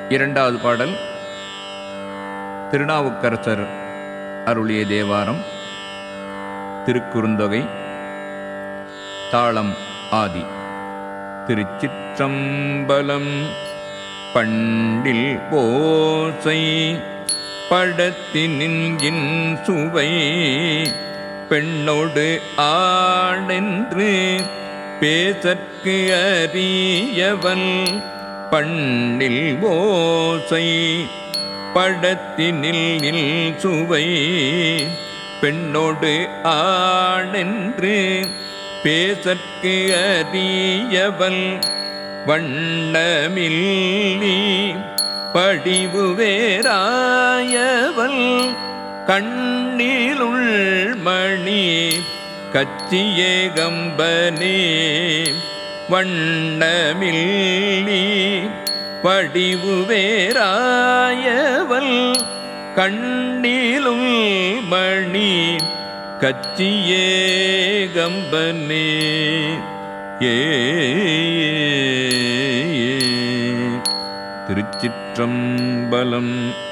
இரண்டாவது பாடல் திருநாவுக்கரசர் அருளிய தேவாரம் திருக்குறுந்தொகை தாளம் ஆதி திருச்சிற்றம்பலம் பண்டில் போசை படத்தினின் சுவை பெண்ணோடு ஆடென்று பேசற்கு அறியவன் பண்ணில் ஓசை படத்தினில் இல் சுவை பெண்ணோடு ஆடென்று பேசற்கு அறியவன் வண்ணமில்லி படிவு வேறாயவள் கண்ணிலுள் மணி கச்சியே கம்பனே வண்ணமில்லி படிவு வேறாயவள் கண்ணிலுள் மணி கச்சியே கம்பனே ஏ திருச்சிற்றம்பலம்